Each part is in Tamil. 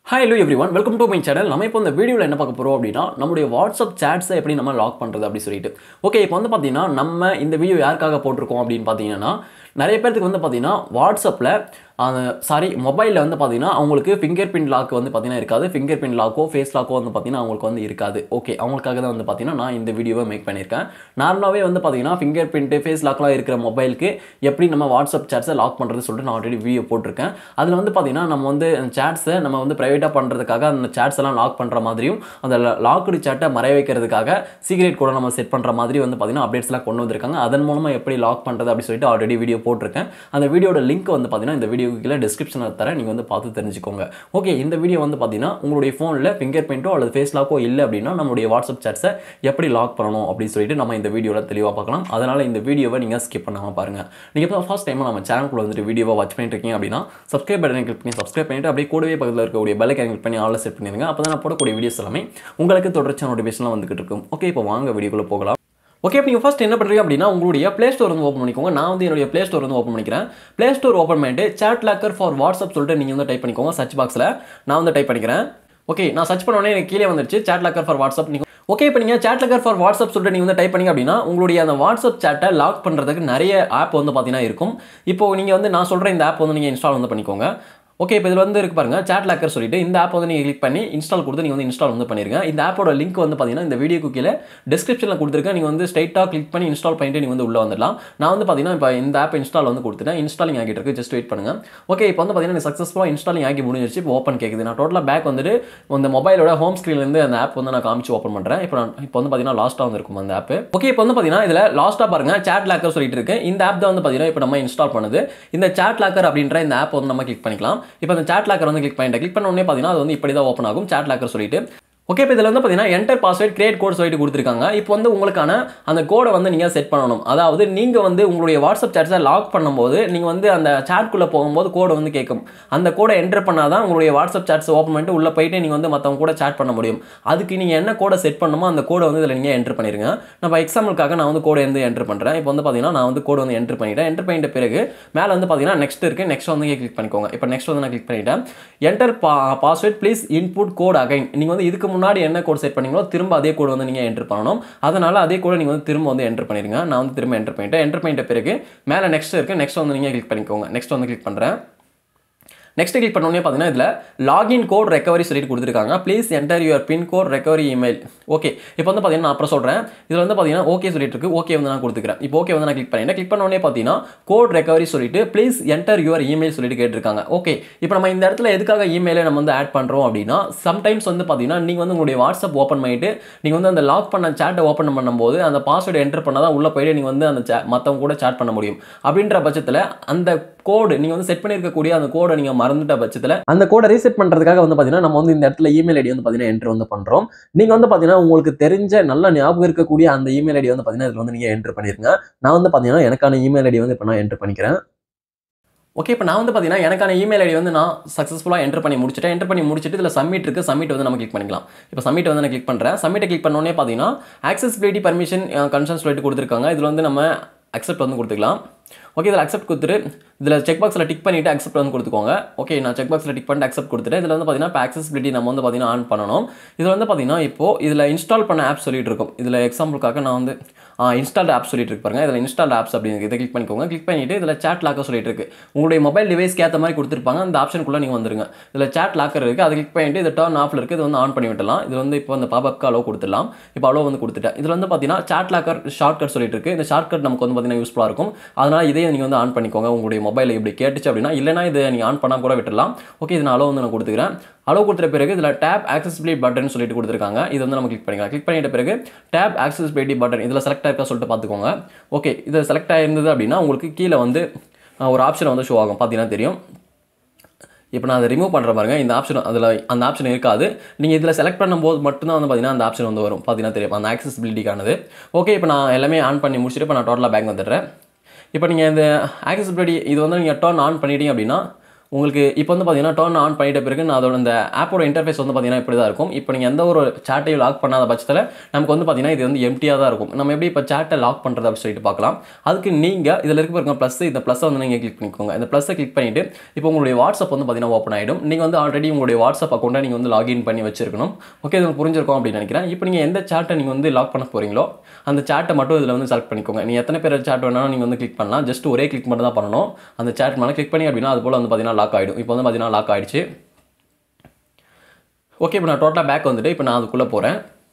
hi hello every one welcome to my channel நம்ம இப்போ இந்த வீடியோவில் என்ன பார்க்க போகிறோம் அப்படின்னா நம்முடைய வாட்ஸ்அப் சேட்ஸை எப்படி நம்ம லாக் பண்ணுறது அப்படி சொல்லிட்டு ஓகே இப்போ வந்து பார்த்தீங்கன்னா நம்ம இந்த வீடியோ யாருக்காக போட்டிருக்கோம் அப்படின்னு பார்த்தீங்கன்னா நிறைய பேர்த்துக்கு வந்து பார்த்தீங்கன்னா வாட்ஸ்அப்பில் அந்த சாரி மொபைலில் வந்து பார்த்தீங்கன்னா அவங்களுக்கு ஃபிங்கர் பிரிண்ட் லாக் வந்து பார்த்தீங்கன்னா இருக்காது ஃபிங்கர் பிரிண்ட் லாக்கோ ஃபேஸ் லாக்கோ வந்து பார்த்தீங்கன்னா அவங்களுக்கு வந்து இருக்காது ஓகே அவங்களுக்காக தான் வந்து பார்த்தீங்கன்னா நான் இந்த வீடியோவை மேக் பண்ணியிருக்கேன் நார்மலாகவே வந்து பார்த்தீங்கன்னா ஃபிங்கர் பிரிண்ட்டு ஃபேஸ் லாக்லாம் இருக்கிற மொபைலுக்கு எப்படி நம்ம வாட்ஸ்அப் சேட்ஸை லாக் பண்ணுறது சொல்லிட்டு நான் ஆல்ரெடி வீடியோ போட்டிருக்கேன் அதில் வந்து பார்த்தீங்கன்னா நம்ம வந்து சேட்ஸை நம்ம வந்து ப்ரைவேட்டாக பண்ணுறதுக்காக அந்த சேட்ஸ் எல்லாம் லாக் பண்ணுற மாதிரியும் அந்த லாக்டு சேட்டை மறைய வைக்கிறதுக்காக சீக்ரெட் கூட நம்ம செட் பண்ணுற மாதிரி வந்து பார்த்தீங்கன்னா அப்டேட்ஸ்லாம் கொண்டு வந்திருக்காங்க அதன் மூலமாக எப்படி லாக் பண்ணுறது அப்படி சொல்லிட்டு ஆல்ரெடி வீடியோ போட்டிருக்கேன் அந்த வீடியோட லிங்க் வந்து பார்த்தீங்கன்னா இந்த வீடியோ கீழே டிஸ்கிரிப்ஷனில் தரேன் நீங்கள் வந்து பார்த்து தெரிஞ்சுக்கோங்க ஓகே இந்த வீடியோ வந்து பார்த்தீங்கன்னா உங்களுடைய ஃபோனில் ஃபிங்கர் பிரிண்ட்டோ அல்லது ஃபேஸ் லாக்கோ இல்லை அப்படின்னா நம்மளுடைய வாட்ஸ்அப் சேட்ஸை எப்படி லாக் பண்ணணும் அப்படின்னு சொல்லிட்டு நம்ம இந்த வீடியோவில் தெளிவாக பார்க்கலாம் அதனால் இந்த வீடியோவை நீங்கள் ஸ்கிப் பண்ணாமல் பாருங்கள் நீங்கள் இப்போ ஃபர்ஸ்ட் டைம் நம்ம சேனலுக்குள்ள வந்துட்டு வீடியோவை வாட்ச் பண்ணிட்டு இருக்கீங்க அப்படின்னா சப்ஸ்கிரைப் பட்டனை கிளிக் பண்ணி சப்ஸ்கிரைப் பண்ணிட்டு அப்படியே கூடவே பக்கத்தில் இருக்கக்கூடிய பெல் ஐக்கன் கிளிக் பண்ணி ஆல்ல செட் பண்ணிடுங்க அப்போ தான் நான் போடக்கூடிய வீடியோஸ் எல்லாமே உங்களுக்கு தொடர்ச்சியான நோட்டிஃபிகேஷன்லாம் வந்துகிட்டு இருக்கும் ஓகே இப்போ வாங்க வீடியோக்குள்ளே போகலாம் ஓகே இப்போ நீங்கள் ஃபஸ்ட் என்ன பண்ணுறீங்க அப்படின்னா உங்களுடைய ப்ளே ஸ்டோர் வந்து ஓப்பன் பண்ணிக்கோங்க நான் வந்து என்னுடைய ப்ளே ஸ்டோர் வந்து ஓப்பன் பண்ணிக்கிறேன் ப்ளே ஸ்டோர் ஓப்பன் பண்ணிட்டு சேட் லாக்கர் ஃபார் வாட்ஸ்அப் சொல்லிட்டு நீங்கள் வந்து டைப் பண்ணிக்கோங்க சர்ச் பாக்ஸில் நான் வந்து டைப் பண்ணிக்கிறேன் ஓகே நான் சர்ச் பண்ண உடனே எனக்கு கீழே வந்துருச்சு சேட் லாக்கர் ஃபார் வாட்ஸ்அப் நீங்கள் ஓகே இப்போ நீங்கள் சேட் லாக்கர் ஃபார் வாட்ஸ்அப் சொல்லிட்டு நீங்கள் வந்து டைப் பண்ணிங்க அப்படின்னா உங்களுடைய அந்த வாட்ஸ்அப் சேட்டை லாக் பண்ணுறதுக்கு நிறைய ஆப் வந்து பார்த்தீங்கன்னா இருக்கும் இப்போ நீங்கள் வந்து நான் சொல்கிற இந்த ஆப் வந்து நீங்கள் இன்ஸ்டால் வந்து பண்ணிக்கோங்க ஓகே இப்போ இதில் வந்து இருக்கு பாருங்க சேட் லாக்கர் சொல்லிட்டு இந்த ஆப் வந்து நீங்கள் கிளிக் பண்ணி இன்ஸ்டால் கொடுத்து நீங்கள் வந்து இன்ஸ்டால் வந்து பண்ணிருங்க இந்த ஆப்போட லிங்க் வந்து பார்த்தீங்கன்னா இந்த வீடியோக்கு கீழே டிஸ்கிரிப்ஷனில் கொடுத்துருக்கேன் நீங்கள் வந்து ஸ்ட்ரைட்டாக கிளிக் பண்ணி இன்ஸ்டால் பண்ணிட்டு நீங்கள் வந்து உள்ளே வந்துடலாம் நான் வந்து பார்த்தீங்கன்னா இப்போ இந்த ஆப் இன்ஸ்டால் வந்து கொடுத்துட்டேன் இன்ஸ்டாலிங் ஆகிட்டு இருக்கு ஜஸ்ட் வெயிட் பண்ணுங்க ஓகே இப்போ வந்து பார்த்தீங்கன்னா சக்ஸஸ்ஃபுல்லாக இன்ஸ்டாலிங் ஆகி முடிஞ்சிருச்சு இப்போ ஓப்பன் கேட்குது நான் டோட்டலாக பேக் வந்துட்டு இந்த மொபைலோட ஹோம் ஸ்க்ரீன்லேருந்து அந்த ஆப் வந்து நான் காமிச்சு ஓப்பன் பண்ணுறேன் இப்போ நான் இப்போ வந்து பார்த்தீங்கன்னா லாஸ்ட்டாக வந்து இருக்கும் அந்த ஆப் ஓகே இப்போ வந்து பார்த்தீங்கன்னா இதில் லாஸ்ட்டாக பாருங்க சேட் லாக்கர் சொல்லிட்டு இருக்கு இந்த ஆப் தான் வந்து பார்த்தீங்கன்னா இப்போ நம்ம இன்ஸ்டால் பண்ணுது இந்த சேட் லாக்கர் அப்படின்ற இந்த ஆப் வந்து நம்ம கிளிக் பண்ணிக்கலாம் இப்போ அந்த சேட் லாக்கர் வந்து கிளிக் பண்ணிட்டேன் கிளிக் பண்ண உடனே பார்த்தீங்கன்னா அது வந்து இப்படி தான் ஓப்பன் ஆகும் சேட் லாக்கர் சொல்லிட்டு ஓகே இப்போ இதில் வந்து பார்த்தீங்கன்னா என்டர் பாஸ்வேர்ட் கிரியேட் கோட் சொல்லிட்டு கொடுத்துருக்காங்க இப்போ வந்து உங்களுக்கான அந்த கோடை வந்து நீங்கள் செட் பண்ணணும் அதாவது நீங்கள் வந்து உங்களுடைய வாட்ஸ்அப் சேட்ஸை லாக் பண்ணும்போது நீங்கள் வந்து அந்த சேட்குள்ளே போகும்போது கோடை வந்து கேட்கும் அந்த கோடை என்டர் பண்ணால் தான் உங்களுடைய வாட்ஸ்அப் சேட்ஸ் ஓப்பன் பண்ணிட்டு உள்ளே போயிட்டு நீங்கள் வந்து மற்றவங்க கூட சேட் பண்ண முடியும் அதுக்கு நீங்கள் என்ன கோடை செட் பண்ணணுமோ அந்த கோடை வந்து இதில் நீங்கள் என்டர் பண்ணிருங்க நம்ம எக்ஸாம்பிளுக்காக நான் வந்து கோடை வந்து என்டர் பண்ணுறேன் இப்போ வந்து பார்த்தீங்கன்னா நான் வந்து கோடு வந்து என்டர் பண்ணிட்டேன் என்டர் பண்ணிட்ட பிறகு மேலே வந்து பார்த்தீங்கன்னா நெக்ஸ்ட் இருக்குது நெக்ஸ்ட் வந்து கிளிக் பண்ணிக்கோங்க இப்போ நெக்ஸ்ட் வந்து நான் கிளிக் பண்ணிட்டேன் enter password please input code again நீங்கள் வந்து இதுக்கு முன்னாடி என்ன கோட் செட் பண்ணீங்களோ திரும்ப அதே கோடு வந்து நீங்கள் என்டர் பண்ணணும் அதனால் அதே கோடை நீங்கள் வந்து திரும்ப வந்து என்டர் பண்ணிடுங்க நான் வந்து திரும்ப என்டர் பண்ணிட்டேன் என்டர் பண்ணிட்ட பிறகு மேலே நெக்ஸ்ட் இருக்குது நெக்ஸ்ட் வந்து நீங்கள் கிளிக் பண்ணிக்கோங்க நெக்ஸ்ட் வந்து கிளிக் பண்ணுறேன் நெக்ஸ்ட் கிளிக் பண்ணோடனே பார்த்தீங்கன்னா இதில் லாகின் கோட் ரெக்கவரி சொல்லிட்டு கொடுத்துருக்காங்க please enter your pin code recovery email okay இப்போ வந்து பார்த்தீங்கன்னா நான் அப்புறம் சொல்கிறேன் இதில் வந்து பார்த்தீங்கன்னா ஓகே சொல்லிட்டு இருக்கு ஓகே வந்து நான் கொடுத்துக்கிறேன் இப்போ ஓகே வந்து நான் கிளிக் பண்ணிட்டேன் கிளிக் பண்ணோடனே பார்த்தீங்கன்னா கோட் ரெக்கவரி சொல்லிட்டு ப்ளீஸ் என்டர் யுவர் இமெயில் சொல்லிட்டு கேட்டிருக்காங்க ஓகே இப்போ நம்ம இந்த இடத்துல எதுக்காக இமெயிலை நம்ம வந்து ஆட் பண்ணுறோம் அப்படின்னா சம்டைம்ஸ் வந்து பார்த்தீங்கன்னா நீங்கள் வந்து உங்களுடைய வாட்ஸ்அப் ஓப்பன் பண்ணிட்டு நீங்கள் வந்து அந்த லாக் பண்ண சேட்டை ஓப்பன் பண்ணும்போது அந்த பாஸ்வேர்டு என்டர் பண்ணால் தான் உள்ளே போயிட்டு நீங்கள் வந்து அந்த chat- மற்றவங்க கூட சேட் பண்ண முடியும் அப்படின்ற பட்சத்தில் அந்த கோடு நீங்கள் வந்து செட் பண்ணியிருக்கக்கூடிய அந்த கோடை நீங்கள் மறந்துட்ட பட்சத்தில் அந்த கோடை ரீசெட் பண்ணுறதுக்காக வந்து பார்த்தீங்கன்னா நம்ம வந்து இந்த இடத்துல இமெயில் ஐடி வந்து பார்த்தீங்கன்னா என்ட்ரு வந்து பண்ணுறோம் நீங்கள் வந்து பார்த்தீங்கன்னா உங்களுக்கு தெரிஞ்ச நல்ல ஞாபகம் இருக்கக்கூடிய அந்த இமெயில் ஐடி வந்து பார்த்தீங்கன்னா இதில் வந்து நீங்கள் என்ட்ரு பண்ணிருங்க நான் வந்து பார்த்தீங்கன்னா எனக்கான இமெயில் ஐடி வந்து இப்போ நான் என்ட்ரு பண்ணிக்கிறேன் ஓகே இப்போ நான் வந்து பார்த்தீங்கன்னா எனக்கான இமெயில் ஐடி வந்து நான் சக்ஸஸ்ஃபுல்லாக என்டர் பண்ணி முடிச்சிட்டேன் என்டர் பண்ணி முடிச்சிட்டு இதில் சப்மிட் இருக்குது சப்மிட் வந்து நம்ம கிளிக் பண்ணிக்கலாம் இப்போ சப்மிட் வந்து நான் கிளிக் பண்ணுறேன் சப்மிட்டை கிளிக் பண்ணோடனே பார்த்தீங்கன்னா ஆக்சசிபிலிட்டி பர்மிஷன் கன்சர்ன் சொல்லிட்டு கொடுத்துருக்காங்க இதில் வந்து நம்ம அக்செப்ட் வந்து கொடுத்துக்கலாம் ஓகே இதில் அக்செப்ட் கொடுத்துட்டு இதில் செக் பாக்ஸில் டிக் பண்ணிவிட்டு அக்செப்ட் வந்து கொடுத்துக்கோங்க ஓகே நான் செக் பாக்ஸில் டிக் பண்ணிட்டு அக்செப்ட் கொடுத்துட்டு இதில் வந்து பார்த்தீங்கன்னா இப்போ accessibility நம்ம வந்து பார்த்தீங்கன்னா ஆன் பண்ணணும் இதில் வந்து பார்த்தீங்கன்னா இப்போ இதில் இன்ஸ்டால் பண்ண ஆப் சொல்லிட்டு இருக்கும் இதில் எக்ஸாம்பிளுக்காக நான் வந்து இன்ஸ்டால்ட் ஆப் சொல்லிட்டு இருக்கு பாருங்க இதில் இன்ஸ்டால் ஆப்ஸ் அப்படின்னு இதை கிளிக் பண்ணிக்கோங்க கிளிக் பண்ணிட்டு இதில் சேட் லாக்கர் சொல்லிட்டு இருக்கு உங்களுடைய மொபைல் டிவைஸ்க்கு ஏற்ற மாதிரி கொடுத்துருப்பாங்க அந்த ஆப்ஷனுக்குள்ளே நீங்கள் வந்துருங்க இதில் சேட் லாக்கர் இருக்குது அதை கிளிக் பண்ணிட்டு இது டர்ன் ஆஃப்ல இருக்குது இது வந்து ஆன் பண்ணி விட்டலாம் இது வந்து இப்போ அந்த பாபப்க்கு அலோ கொடுத்துடலாம் இப்போ அலோ வந்து கொடுத்துட்டேன் இதில் வந்து பார்த்தீங்கன்னா சேட் லாக்கர் ஷார்ட் கட் சொல்லிட்டு இருக்கு இந்த ஷார்ட் கட் நமக்கு வந்து பார்த்தீங்கன்னா யூஸ்ஃபுல்லாக இருக்கும் அதனால் இதையே நீங்கள் வந்து ஆன் பண்ணிக்கோங்க உங்களுடைய மொபைல் இப்படி கேட்டுச்சு அப்படின்னா இல்லைனா இதை நீங்கள் ஆன் பண்ணால் கூட விட்டுடலாம் ஓகே இது நான் அலோ வந்து நான் கொடுத்துக்கிறேன் அலோ கொடுத்த பிறகு இதில் டேப் ஆக்சசிபிலிட்டி பட்டன் சொல்லிட்டு கொடுத்துருக்காங்க இது வந்து நம்ம கிளிக் பண்ணிக்கலாம் கிளிக் பண்ணிட்ட பிறகு டேப் ஆக்சசிபிலிட்டி பட்டன் இதில் செலக்ட் ஆயிருக்கா சொல்லிட்டு பார்த்துக்கோங்க ஓகே இது செலக்ட் ஆயிருந்தது அப்படின்னா உங்களுக்கு கீழே வந்து அஹ், ஒரு ஆப்ஷன் வந்து ஷோ ஆகும் பார்த்தீங்கன்னா தெரியும் இப்போ நான் அதை ரிமூவ் பண்ணுற பாருங்க இந்த ஆப்ஷன் அதில் அந்த ஆப்ஷன் இருக்காது நீங்கள் இதில் செலக்ட் பண்ணும்போது மட்டும்தான் வந்து பார்த்தீங்கன்னா அந்த ஆப்ஷன் வந்து வரும் பார்த்தீங்கன்னா தெரியும் அந்த ஆக்சசிபிலிட்டிக்கானது ஓகே இப்போ நான் எல்லாமே ஆன் பண்ணி முடிச்சுட்டு இப்போ நான் டோட்டலாக பேங்க் வந்துடுறேன் இப்போ நீங்கள் இந்த ஆக்சசிபிலிட்டி இது வந்து நீங்கள் டர்ன் ஆன் பண்ணிட்டீங்க அப்படின்னா உங்களுக்கு இப்போ வந்து பார்த்தீங்கன்னா டர்ன் ஆன் பண்ணிட்ட பிறகு நான் அதோட அந்த ஆப்போட இன்டர்ஃபேஸ் வந்து பார்த்தீங்கன்னா இப்படி தான் இருக்கும் இப்போ நீங்கள் எந்த ஒரு சேட்டையும் லாக் பண்ணாத பட்சத்தில் நமக்கு வந்து பார்த்தீங்கன்னா இது வந்து எம்டியாக தான் இருக்கும் நம்ம எப்படி இப்போ சேட்டை லாக் பண்ணுறது அப்படின்னு சொல்லிட்டு பார்க்கலாம் அதுக்கு நீங்கள் இதில் இருக்க பாருங்க ப்ளஸ் இந்த ப்ளஸ்ஸை வந்து நீங்கள் கிளிக் பண்ணிக்கோங்க இந்த ப்ளஸ்ஸை கிளிக் பண்ணிவிட்டு இப்போ உங்களுடைய வாட்ஸ்அப் வந்து பார்த்தீங்கன்னா ஓப்பன் ஆகிடும் நீங்கள் வந்து ஆல்ரெடி உங்களுடைய வாட்ஸ்அப் அக்கௌண்ட்டை நீங்கள் வந்து லாகின் பண்ணி வச்சிருக்கணும் ஓகே இது உங்களுக்கு புரிஞ்சிருக்கும் அப்படின்னு நினைக்கிறேன் இப்போ நீங்கள் எந்த சேட்டை நீங்கள் வந்து லாக் பண்ண போகிறீங்களோ அந்த சேட்டை மட்டும் இதில் வந்து செலக்ட் பண்ணிக்கோங்க நீங்கள் எத்தனை பேர் சேட் வேணாலும் நீங்கள் வந்து கிளிக் பண்ணலாம் ஜஸ்ட் ஒரே கிளிக் மட்டும் தான் பண்ணணும் அந்த சேட் மேலே கிளிக் பண்ணி அப்படின்னா அது போல் வந்து பார்த்தீங்கன்னா லாக் ஆகிடும் இப்போ வந்து பார்த்தீங்கன்னா லாக் ஆகிடுச்சு ஓகே இப்போ நான் டோட்டலாக பேக் வந்துட்டு இப்போ நான் அதுக்குள்ளே போகிறேன்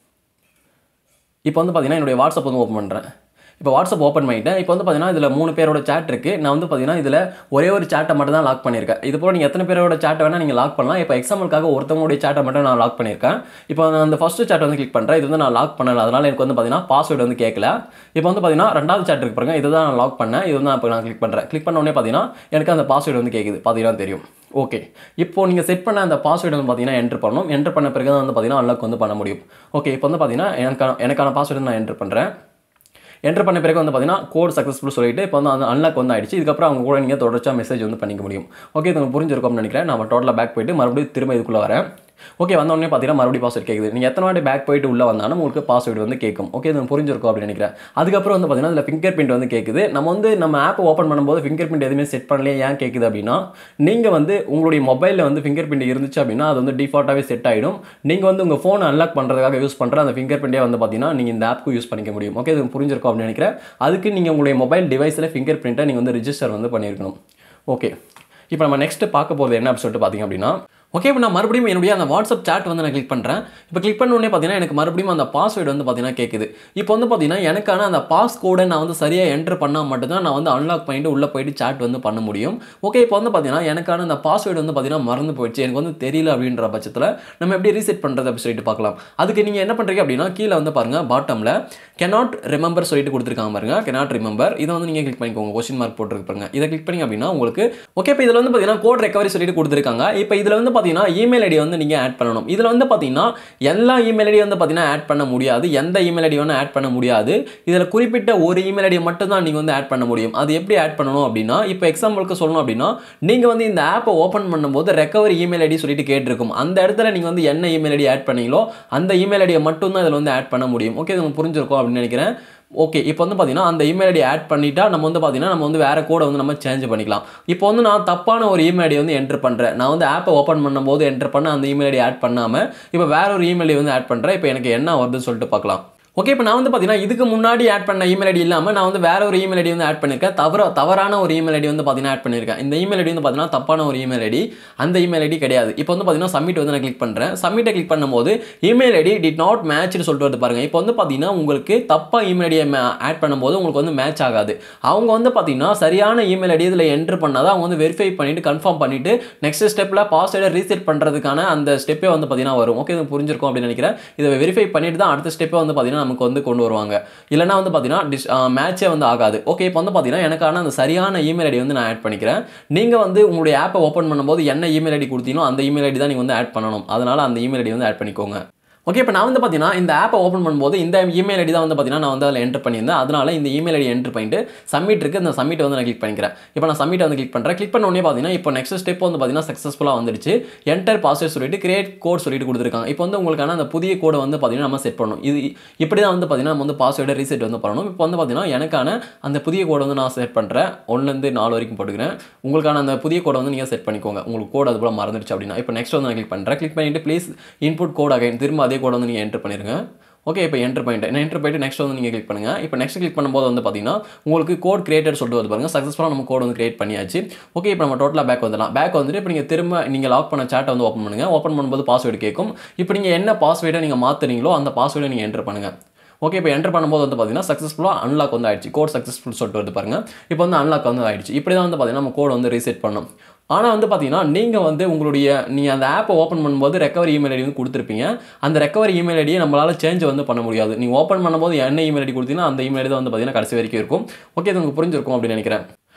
இப்போ வந்து பார்த்தீங்கன்னா என்னுடைய வாட்ஸ்அப் வந்து ஓப்பன் பண்ணுறேன் இப்போ வாட்ஸ்அப் ஓப்பன் பண்ணிட்டேன் இப்போ வந்து பார்த்தீங்கன்னா இதில் மூணு பேரோட சேட் இருக்குது நான் வந்து பார்த்தீங்கன்னா இதில் ஒரே ஒரு சேட்டை மட்டும் தான் லாக் பண்ணியிருக்கேன் இது போல் நீங்கள் எத்தனை பேரோட சேட்டை வேணால் நீங்கள் லாக் பண்ணலாம் இப்போ எக்ஸாம்பிளுக்காக ஒருத்தவங்களுடைய சேட்டை மட்டும் நான் லாக் பண்ணியிருக்கேன் இப்போ நான் அந்த ஃபஸ்ட்டு சேட் வந்து கிளிக் பண்ணுறேன் இது வந்து நான் லாக் பண்ணல அதனால் எனக்கு வந்து பார்த்தீங்கன்னா பாஸ்வேர்டு வந்து கேட்கல இப்போ வந்து பார்த்தீங்கன்னா ரெண்டாவது சேட் இருக்கு பாருங்க இதை தான் நான் லாக் பண்ணேன் இது வந்து நான் இப்போ நான் கிளிக் பண்ணுறேன் கிளிக் பண்ண உடனே பார்த்தீங்கன்னா எனக்கு அந்த பாஸ்வேர்டு வந்து கேட்குது பார்த்தீங்கன்னா தெரியும் ஓகே இப்போ நீங்கள் செட் பண்ண அந்த பாஸ்வேர்டு வந்து பார்த்தீங்கன்னா என்ட்ரு பண்ணணும் என்ட்ரு பண்ண பிறகு தான் வந்து பார்த்தீங்கன்னா அன்லாக் வந்து பண்ண முடியும் ஓகே இப்போ வந்து பார்த்தீங்கன்னா எனக்கான எனக்கான பாஸ்வேர்டு நான் என்ட்ரு பண்ணுறேன் என்டர் பண்ண பிறகு வந்து பார்த்தீங்கன்னா கோட் சக்ஸஸ்ஃபுல் சொல்லிட்டு இப்போ வந்து அந்த அன்லாக் வந்து ஆயிடுச்சு இதுக்கப்புறம் அவங்க கூட நீங்கள் தொடர்ச்சியாக மெசேஜ் வந்து பண்ணிக்க முடியும் ஓகே இது உங்களுக்கு புரிஞ்சிருக்கும்னு நினைக்கிறேன் நம்ம டோட்டலாக பேக் போயிட்டு மறுபடியும் திரும்ப இதுக்குள்ளே வரேன் ஓகே வந்த உடனே பார்த்தீங்கன்னா மறுபடியும் பாஸ்வேர்டு கேட்குது நீங்கள் எத்தனை வாட்டி பேக் போயிட்டு உள்ளே வந்தாலும் உங்களுக்கு பாஸ்வேர்டு வந்து கேட்கும் ஓகே இது புரிஞ்சிருக்கும் அப்படின்னு நினைக்கிறேன் அதுக்கப்புறம் வந்து பார்த்தீங்கன்னா அதில் ஃபிங்கர் பிரிண்ட் வந்து கேட்குது நம்ம வந்து நம்ம ஆப் ஓப்பன் பண்ணும்போது ஃபிங்கர் பிரிண்ட் எதுவுமே செட் பண்ணலையே ஏன் கேட்குது அப்படின்னா நீங்கள் வந்து உங்களுடைய மொபைலில் வந்து ஃபிங்கர் பிரிண்ட் இருந்துச்சு அப்படின்னா அது வந்து டிஃபால்ட்டாகவே செட் ஆகிடும் நீங்கள் வந்து உங்கள் ஃபோனை அன்லாக் பண்ணுறதுக்காக யூஸ் பண்ணுற அந்த ஃபிங்கர் பிரிண்டே வந்து பார்த்தீங்கன்னா நீங்கள் இந்த ஆப்க்கு யூஸ் பண்ணிக்க முடியும் ஓகே இது புரிஞ்சிருக்கும் அப்படின்னு நினைக்கிறேன் அதுக்கு நீங்கள் உங்களுடைய மொபைல் டிவைஸில் ஃபிங்கர் பிரிண்ட்டை நீங்கள் வந்து ரிஜிஸ்டர் வந்து பண்ணியிருக்கணும் ஓகே இப்போ நம்ம நெக்ஸ்ட் பார்க்க போகிறது என்ன அப்படின்னு சொல்லிட்டு பார்த்தீங்க அப்படின்னா ஓகே இப்போ நான் மறுபடியும் என்னுடைய அந்த வாட்ஸ்அப் சாட் வந்து நான் கிளிக் பண்ணுறேன் இப்போ கிளிக் பண்ண உடனே பார்த்தீங்கன்னா எனக்கு மறுபடியும் அந்த பாஸ்வேர்டு வந்து பார்த்தீங்கன்னா கேட்குது இப்போ வந்து பார்த்தீங்கன்னா எனக்கான அந்த பாஸ் கோடை நான் வந்து சரியாக என்டர் பண்ணால் மட்டும்தான் நான் வந்து அன்லாக் பண்ணிட்டு உள்ளே போயிட்டு சாட் வந்து பண்ண முடியும் ஓகே இப்போ வந்து பார்த்தீங்கன்னா எனக்கான அந்த பாஸ்வேர்டு வந்து பார்த்தீங்கன்னா மறந்து போயிடுச்சு எனக்கு வந்து தெரியல அப்படின்ற பட்சத்தில் நம்ம எப்படி ரீசெட் பண்ணுறது அப்படின்னு சொல்லிட்டு பார்க்கலாம் அதுக்கு நீங்கள் என்ன பண்ணுறீங்க அப்படின்னா கீழே வந்து பாருங்கள் பாட்டமில் cannot ரிமெம்பர் சொல்லிட்டு கொடுத்துருக்காங்க பாருங்க cannot ரிமெம்பர் இதை வந்து நீங்கள் கிளிக் பண்ணிக்கோங்க கொஸ்டின் மார்க் போட்டுருக்கு பாருங்க இதை கிளிக் பண்ணி அப்படின்னா உங்களுக்கு ஓகே இப்போ இதில் வந்து பார்த்தீங்கன்னா கோட் ரெக்கவரி சொல்லிட்டு கொடுத்துருக்காங்க இப்போ இதில் வந்து பார்த்தீங்கன்னா இமெயில் ஐடி வந்து நீங்கள் ஆட் பண்ணணும் இதில் வந்து பார்த்தீங்கன்னா எல்லா இமெயில் ஐடி வந்து பார்த்தீங்கன்னா ஆட் பண்ண முடியாது எந்த இமெயில் ஐடி வேணால் ஆட் பண்ண முடியாது இதில் குறிப்பிட்ட ஒரு இமெயில் ஐடியை மட்டும் தான் நீங்கள் வந்து ஆட் பண்ண முடியும் அது எப்படி ஆட் பண்ணணும் அப்படின்னா இப்போ எக்ஸாம்பிளுக்கு சொல்லணும் அப்படின்னா நீங்கள் வந்து இந்த ஆப்பை ஓப்பன் பண்ணும்போது ரெக்கவரி இமெயில் ஐடி சொல்லிட்டு கேட்டிருக்கும் அந்த இடத்துல நீங்கள் வந்து என்ன இமெயில் ஐடி ஆட் பண்ணீங்களோ அந்த இமெயில் ஐடியை மட்டும் தான் இதில் வந்து ஆட் பண்ண முடியும் ஓகே உங்களுக்கு புரிஞ்சிருக்கும் அப்படின்னு நினைக்கிறேன் ஓகே இப்போ வந்து பார்த்தீங்கன்னா அந்த இமெயில் ஐடி ஆட் பண்ணிட்டா நம்ம வந்து பார்த்தீங்கன்னா நம்ம வந்து வேற கோடை வந்து நம்ம சேஞ்ச் பண்ணிக்கலாம் இப்போ வந்து நான் தப்பான ஒரு இமெயில் ஐடி வந்து என்டர் பண்ணுறேன் நான் வந்து ஆப்பை ஓப்பன் பண்ணும்போது என்டர் பண்ண அந்த இமெயில் ஐடி ஆட் பண்ணாமல் இப்போ வேற ஒரு இமெயில் ஐடி வந்து ஆட் பண்ணுறேன் இப்போ எனக்கு என்ன வருதுன்னு சொல்லிட்டு பார்க்கலாம் ஓகே இப்போ நான் வந்து பார்த்தீங்கன்னா இதுக்கு முன்னாடி ஆட் பண்ண இமெயில் ஐடி இல்லாமல் நான் வந்து வேற ஒரு இமெயில் ஐடி வந்து ஆட் பண்ணியிருக்கேன் தவற தவறான ஒரு இமெயில் ஐடி வந்து பார்த்தீங்கன்னா ஆட் பண்ணியிருக்கேன் இந்த இமெயில் ஐடி வந்து பார்த்தீங்கன்னா தப்பான ஒரு இமெயில் ஐடி அந்த இமெயில் ஐடி கிடையாது இப்போ வந்து பார்த்தீங்கன்னா சப்மிட் வந்து நான் கிளிக் பண்ணுறேன் சப்மிட்டை கிளிக் பண்ணும்போது இமெயில் ஐடி டிட் நாட் மேட்ச்னு சொல்லிட்டு வந்து பாருங்க இப்போ வந்து பார்த்தீங்கன்னா உங்களுக்கு தப்பாக இமெயில் ஐடியை ஆட் பண்ணும்போது உங்களுக்கு வந்து மேட்ச் ஆகாது அவங்க வந்து பார்த்தீங்கன்னா சரியான இமெயில் ஐடி இதில் என்ட்ரு பண்ணாதான் அவங்க வந்து வெரிஃபை பண்ணிட்டு கன்ஃபார்ம் பண்ணிட்டு நெக்ஸ்ட் ஸ்டெப்பில் பாஸ்வேர்டை ரீசெட் பண்ணுறதுக்கான அந்த ஸ்டெப்பே வந்து பார்த்தீங்கன்னா வரும் ஓகே இது புரிஞ்சிருக்கும் அப்படின்னு நினைக்கிறேன் இதை வெரிஃபை பண்ணிட்டு தான் அடுத்த ஸ்டெப்பே வந்து பார்த்தீங்கன்னா நமக்கு வந்து கொண்டு வருவாங்க இல்லைனா வந்து பார்த்தீங்கன்னா டிஸ் மேட்சே வந்து ஆகாது ஓகே இப்போ வந்து பார்த்தீங்கன்னா எனக்கான அந்த சரியான இமெயில் ஐடி வந்து நான் ஆட் பண்ணிக்கிறேன் நீங்கள் வந்து உங்களுடைய ஆப்பை ஓப்பன் பண்ணும்போது என்ன இமெயில் ஐடி கொடுத்தீங்களோ அந்த இமெயில் ஐடி தான் நீங்கள் வந்து ஆட் பண்ணணும் அதனால் அந்த இமெயில் ஐடி வந்து ஆட் பண்ணிக்கோங்க ஓகே இப்போ நான் வந்து பார்த்தீங்கன்னா இந்த ஆப்பை ஓப்பன் பண்ணும்போது இந்த இமெயில் ஐடி தான் வந்து பார்த்தீங்கன்னா நான் வந்து அதில் என்டர் பண்ணியிருந்தேன் அதனால இந்த இமெயில் ஐடி என்டர் பண்ணிட்டு சப்மிட் இருக்கு இந்த சப்மிட் வந்து நான் கிளிக் பண்ணிக்கிறேன் இப்போ நான் சப்மிட் வந்து கிளிக் பண்ணுறேன் கிளிக் பண்ண உடனே பார்த்தீங்கன்னா இப்போ நெக்ஸ்ட் ஸ்டெப் வந்து பார்த்தீங்கன்னா சக்ஸஸ்ஃபுல்லாக வந்துடுச்சு என்டர் பாஸ்வேர்ட் சொல்லிட்டு கிரியேட் கோட் சொல்லிட்டு கொடுத்துருக்காங்க இப்போ வந்து உங்களுக்கான அந்த புதிய கோடை வந்து பார்த்தீங்கன்னா நம்ம செட் பண்ணணும் இது இப்படி தான் வந்து பார்த்தீங்கன்னா நம்ம வந்து பாஸ்வேர்டை ரீசெட் வந்து பண்ணணும் இப்போ வந்து பார்த்தீங்கன்னா எனக்கான அந்த புதிய கோடை வந்து நான் செட் பண்ணுறேன் ஒன்றுலேருந்து நாலு வரைக்கும் போட்டுக்கிறேன் உங்களுக்கான அந்த புதிய கோடை வந்து நீங்கள் செட் பண்ணிக்கோங்க உங்களுக்கு கோட் அது போல் மறந்துடுச்சு அப்படின்னா இப்போ நெக்ஸ்ட் வந்து நான் கிளிக் பண்ணுறேன் கிளிக் பண்ணிட்டு ப்ளீஸ் இன்புட் கோட் அகைன் திரும்ப அதே கோடை வந்து நீங்கள் என்டர் பண்ணிருங்க ஓகே இப்போ என்டர் பண்ணிட்டேன் நான் என்டர் பண்ணிட்டு நெக்ஸ்ட் வந்து நீங்கள் கிளிக் பண்ணுங்கள் இப்போ நெக்ஸ்ட் கிளிக் பண்ணும்போது வந்து பார்த்தீங்கன்னா உங்களுக்கு கோட் கிரியேட்டர் சொல்லிட்டு வந்து பாருங்க சக்ஸஸ்ஃபுல்லாக நம்ம கோட் வந்து கிரியேட் பண்ணியாச்சு ஓகே இப்போ நம்ம டோட்டலாக பேக் வந்துடலாம் பேக் வந்துட்டு இப்போ நீங்கள் திரும்ப நீங்கள் லாக் பண்ண சாட்டை வந்து ஓப்பன் பண்ணுங்கள் ஓப்பன் பண்ணும்போது பாஸ்வேர்டு கேட்கும் இப்போ நீங்கள் என்ன பாஸ்வேர்டை நீங்கள் மாற்றுறீங்களோ அந்த பாஸ்வேர்டை நீங்கள் என்டர் பண்ணுங்கள் ஓகே இப்போ என்டர் பண்ணும்போது வந்து பார்த்தீங்கன்னா சக்ஸஸ்ஃபுல்லாக அன்லாக் வந்து ஆயிடுச்சு கோட் சக்ஸஸ்ஃபுல் சொல்லிட்டு வந்து பாருங்க இப்போ வந்து அன்லாக் வந்து ஆயிடுச்சு இப்படி தான் வந்து பார்த்தீங்கன்னா நம்ம கோட் வந்து ரீசெட் பண்ணணும் ஆனால் வந்து பார்த்தீங்கன்னா நீங்கள் வந்து உங்களுடைய நீங்கள் அந்த ஆப்பை ஓப்பன் பண்ணும்போது ரெக்கவரி இமெயில் ஐடி வந்து கொடுத்துருப்பீங்க அந்த ரெக்கவரி இமெயில் ஐடியை நம்மளால் சேஞ்ச் வந்து பண்ண முடியாது நீங்கள் ஓப்பன் பண்ணும்போது என்ன இமெயில் ஐடி கொடுத்தீங்கன்னா அந்த இமெயில் ஐடி தான் வந்து பார்த்தீங்கன்னா கடைசி வரைக்கும் இருக்கும் ஓகே இது உங்களுக்கு புரிஞ்சிருக்கும் அப்படின்னு நினைக்கிறேன்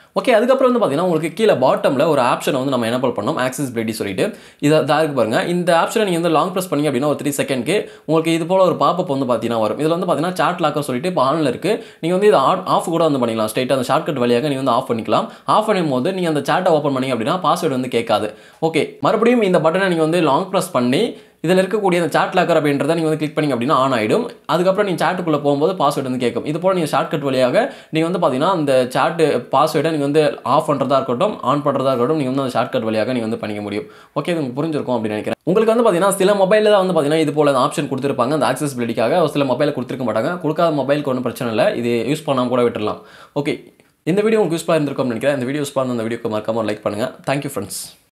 ஓகே அதுக்கப்புறம் வந்து பார்த்தீங்கன்னா உங்களுக்கு கீழே பாட்டமில் ஒரு ஆப்ஷனை வந்து நம்ம எனபிள் பண்ணோம் ஆக்சசிபிலிட்டி சொல்லிட்டு இதை தான் இருக்கு பாருங்க இந்த ஆப்ஷனை நீங்கள் வந்து லாங் ப்ரெஸ் பண்ணீங்க அப்படின்னா ஒரு த்ரீ செகண்ட்க்கு உங்களுக்கு இது போல ஒரு பாப்பப் வந்து பார்த்தீங்கன்னா வரும் இதில் வந்து பார்த்தீங்கன்னா சாட் லாக்கர் சொல்லிட்டு இப்போ ஆனில் இருக்குது நீங்கள் வந்து இதை ஆஃப் கூட வந்து பண்ணிக்கலாம் ஸ்ட்ரைட்டாக அந்த ஷார்ட்கட் வழியாக நீங்கள் வந்து ஆஃப் பண்ணிக்கலாம் ஆஃப் பண்ணும் போது நீங்கள் அந்த சாட்டை ஓப்பன் பண்ணீங்க அப்படின்னா பாஸ்வேர்டு வந்து கேட்காது ஓகே மறுபடியும் இந்த பட்டனை நீங்கள் வந்து லாங் ப்ரெஸ் பண்ணி இதில் இருக்கக்கூடிய அந்த சாட் லாக்கர் அப்படின்றத நீங்கள் வந்து கிளிக் பண்ணிங்க அப்படின்னா ஆன் ஆகிடும் அதுக்கப்புறம் நீங்கள் சாட்டுக்குள்ளே போகும்போது பாஸ்வேர்டு வந்து கேட்கும் இது போல் நீங்கள் ஷார்ட்கட் வழியாக நீங்கள் வந்து பார்த்தீங்கன்னா அந்த சாட்டு பாஸ்வேர்டை நீங்கள் வந்து ஆஃப் பண்ணுறதா இருக்கட்டும் ஆன் பண்ணுறதா இருக்கட்டும் நீங்கள் வந்து அந்த ஷார்ட்கட் வழியாக நீங்கள் வந்து பண்ணிக்க முடியும் ஓகே இது உங்களுக்கு புரிஞ்சிருக்கும் அப்படின்னு நினைக்கிறேன் உங்களுக்கு வந்து பார்த்தீங்கன்னா சில மொபைலில் தான் வந்து பார்த்தீங்கன்னா இது போல ஆப்ஷன் கொடுத்துருப்பாங்க அந்த ஆக்சசிபிலிட்டிக்காக சில மொபைலில் கொடுத்துருக்க மாட்டாங்க கொடுக்காத மொபைலுக்கு ஒன்றும் பிரச்சனை இல்லை இது யூஸ் பண்ணாமல் கூட விட்டுடலாம் ஓகே இந்த வீடியோ உங்களுக்கு யூஸ்ஃபுல்லாக இருந்திருக்கும்னு நினைக்கிறேன் இந்த வீடியோ யூஸ்ஃபுல்லாக அந்த வீடியோக்கு மறக்காம லைக் பண்ணுங்கள் தேங்க்யூ ஃப்ரெண்ட்ஸ்